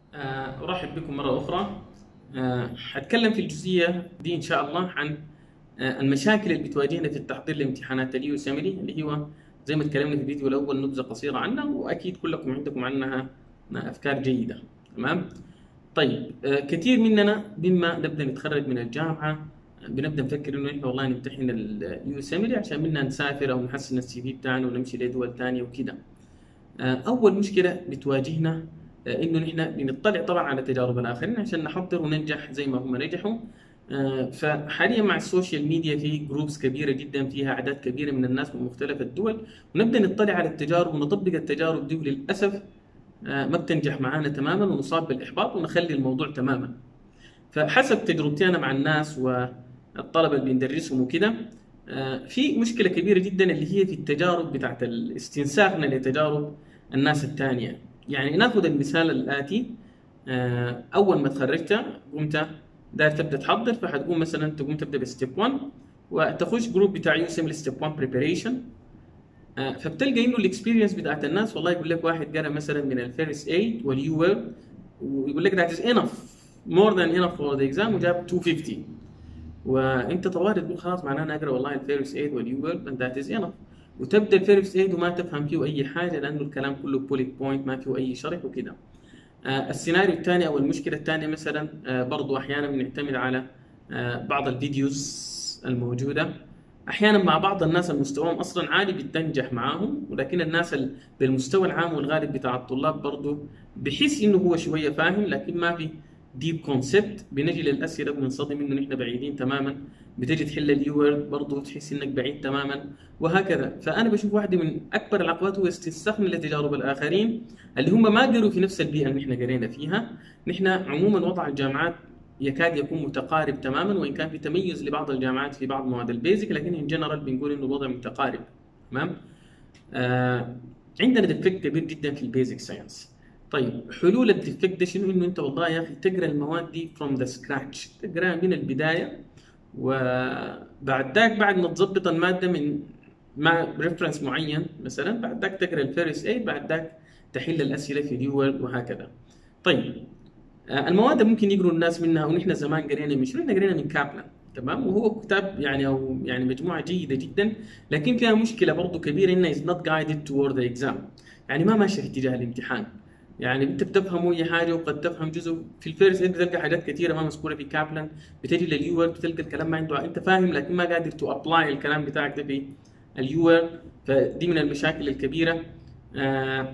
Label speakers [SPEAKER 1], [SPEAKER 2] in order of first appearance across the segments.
[SPEAKER 1] آه، أرحب بكم مرة أخرى آه، حتكلم في الجزئية دي إن شاء الله عن آه، المشاكل اللي بتواجهنا في التحضير لامتحانات اليو سامري اللي هو زي ما اتكلمنا في الفيديو الأول نبذة قصيرة عنها وأكيد كلكم عندكم عنها أفكار جيدة تمام طيب آه، كثير مننا مما نبدأ نتخرج من الجامعة بنبدا نفكر انه احنا والله نمتحن اليو سامري عشان بدنا نسافر او نحسن السي في بتاعنا ونمشي لدول ثانيه وكده آه، اول مشكله بتواجهنا آه، انه نحن بنطلع طبعا على تجارب الاخرين عشان نحضر وننجح زي ما هم نجحوا آه، فحاليا مع السوشيال ميديا في جروبس كبيره جدا فيها اعداد كبيره من الناس من مختلف الدول ونبدا نطلع على التجارب ونطبق التجارب دي وللاسف آه، ما بتنجح معانا تماما ونصاب بالاحباط ونخلي الموضوع تماما فحسب تجربتي انا مع الناس والطلبه اللي بندرسهم وكده آه، في مشكله كبيره جدا اللي هي في التجارب بتاعت استنساخنا لتجارب الناس الثانيه يعني ناخذ المثال الاتي آه، اول ما تخرجت قمت داير تبدا تحضر فحتقوم مثلا تقوم تبدا بستيب 1 وتخش جروب بتاع يوسم ستيب 1 بريباريشن فبتلقى انه الاكسبيرينس بتاعت الناس والله يقول لك واحد قرا مثلا من الفيرست ايد واليو ويل ويقول لك ذات از انف مور ذان انف فور ذا اكزام وجاب 250 وانت طوالي تقول خلاص معناه انا اقرا والله الفيرست ايد واليو ويل اند ذات از انف وتبدا الفيرست ايد وما تفهم فيه اي حاجه لانه الكلام كله بوليت بوينت ما فيه اي شرح وكده آه السيناريو الثاني او المشكله الثانيه مثلا آه برضو احيانا بنعتمد على آه بعض الفيديوز الموجوده احيانا مع بعض الناس المستواهم اصلا عالي بتنجح معاهم ولكن الناس ال- بالمستوى العام والغالب بتاع الطلاب برضو بحس انه هو شويه فاهم لكن ما في ديب كونسبت بنجي للاسئله بننصدم انه نحن بعيدين تماما بتجي تحل اليور برضه تحس انك بعيد تماما وهكذا فانا بشوف واحده من اكبر العقبات هو استنساخنا لتجارب الاخرين اللي هم ما قروا في نفس البيئه اللي نحن قرينا فيها نحن عموما وضع الجامعات يكاد يكون متقارب تماما وان كان في تميز لبعض الجامعات في بعض مواد البيزك لكن ان جنرال بنقول انه الوضع متقارب تمام آه عندنا ديفكت كبير جدا في البيزك ساينس طيب حلول الديفكت ده شنو انه انت والله يا اخي تقرا المواد دي فروم ذا سكراتش تقراها من البدايه وبعد ذاك بعد ما تظبط الماده من مع ريفرنس معين مثلا بعد ذاك تقرا الفيرست ايد بعد ذاك تحل الاسئله في ديول وهكذا طيب آه، المواد ممكن يقروا الناس منها ونحن زمان قرينا من شنو؟ احنا قرينا من كابلان تمام وهو كتاب يعني او يعني مجموعه جيده جدا لكن فيها مشكله برضه كبيره انها از نوت جايدد تورد ذا اكزام يعني ما ماشيه في اتجاه الامتحان يعني انت بتفهم اي حاجه وقد تفهم جزء في الفيرست انت بتلقى حاجات كثيره ما مذكوره في كابلان بتجي لليور بتلقى الكلام ما عنده انت فاهم لكن ما قادر تو ابلاي الكلام بتاعك ده في اليور فدي من المشاكل الكبيره آه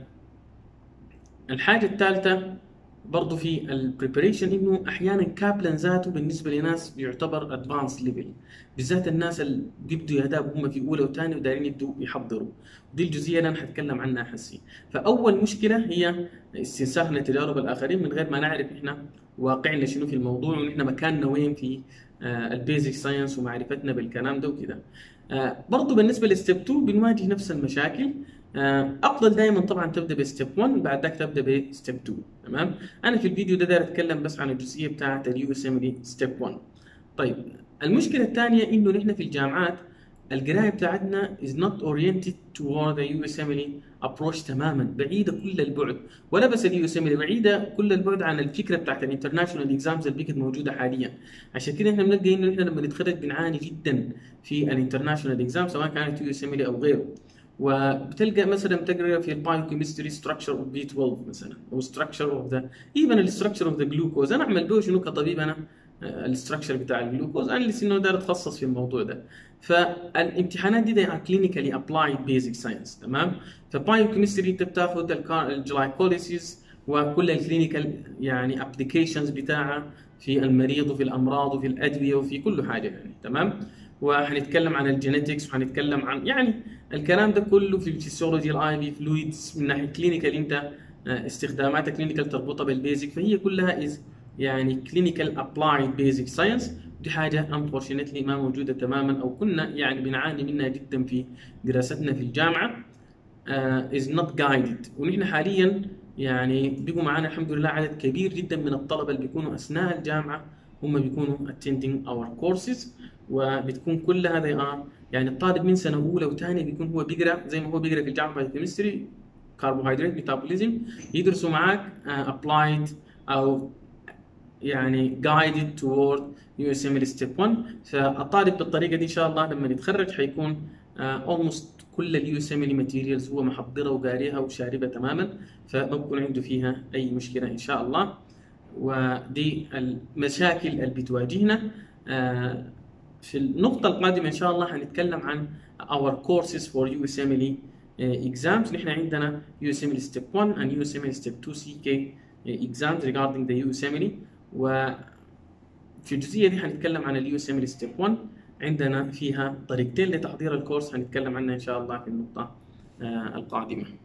[SPEAKER 1] الحاجه الثالثه برضه في البريبريشن انه احيانا كابلان ذاته بالنسبه لناس بيعتبر ادفانس ليفل بالذات الناس اللي بيبدوا يهداب هم في اولى وثانيه ودايرين يبدوا يحضروا دي الجزئيه اللي انا حتكلم عنها حسي فاول مشكله هي استنساخنا تجارب الاخرين من غير ما نعرف احنا واقعنا شنو في الموضوع ونحن مكاننا وين في آه البيزك ساينس ومعرفتنا بالكلام ده وكده آه برضه بالنسبه لستيب 2 بنواجه نفس المشاكل آه، افضل دائما طبعا تبدا بستيب 1 بعد ذاك تبدا بستيب 2 تمام انا في الفيديو ده داير اتكلم بس عن الجزئيه بتاعه اليو اس ام دي ستيب 1 طيب المشكله الثانيه انه نحن في الجامعات القرايه بتاعتنا is not oriented toward the USMLE approach تماما بعيده كل البعد ولا بس اليو اس بعيده كل البعد عن الفكره بتاعت الانترناشونال اكزامز اللي بقت موجوده حاليا عشان كده احنا بنلقى انه احنا لما نتخرج بنعاني جدا في الانترناشونال اكزام سواء كانت يو اس او غيره وبتلقى مثلا بتقرا في البايوكيمستري ستراكشر اوف بي 12 مثلا او ستراكشر اوف ذا ايفن الستراكشر اوف ذا جلوكوز انا اعمل به شنو كطبيب انا الستراكشر بتاع الجلوكوز انا لسه انه داير اتخصص في الموضوع ده فالامتحانات دي ده كلينيكالي ابلايد بيزك ساينس تمام فبايوكيمستري انت بتاخذ الجلايكوليسيس وكل الكلينيكال يعني ابلكيشنز بتاعها في المريض وفي الامراض وفي الادويه وفي كل حاجه يعني تمام وهنتكلم عن الجينيتكس وهنتكلم عن يعني الكلام ده كله في الفسيولوجي الاي في فلويدز من ناحيه كلينيكال انت استخداماتها كلينيكال تربطها بالبيزك فهي كلها از يعني كلينيكال ابلايد بيزك ساينس دي حاجه انفورشنتلي ما موجوده تماما او كنا يعني بنعاني منها جدا في دراستنا في الجامعه از نوت جايدد ونحن حاليا يعني بيجوا معانا الحمد لله عدد كبير جدا من الطلبه اللي بيكونوا اثناء الجامعه هم بيكونوا attending our courses وبتكون كل هذا ار يعني الطالب من سنه اولى وثانيه بيكون هو بيقرا زي ما هو بيقرا في الجامعه الكيمستري كربوهيدرات ميتابوليزم يدرسوا معاك ابلايد او يعني guided toward USMLE step 1 فالطالب بالطريقه دي ان شاء الله لما يتخرج حيكون uh, almost كل اليو اس ام ماتيريالز هو محضرها وقاريها وشاربها تماما فما بكون عنده فيها اي مشكله ان شاء الله ودي المشاكل اللي بتواجهنا uh, في النقطة القادمة إن شاء الله هنتكلم عن our courses for USMLE exams نحن عندنا USMLE step 1 and USMLE step 2 CK exams regarding the USMLE وفي الجزئية دي هنتكلم عن ال USMLE step 1 عندنا فيها طريقتين لتحضير الكورس هنتكلم عنها إن شاء الله في النقطة القادمة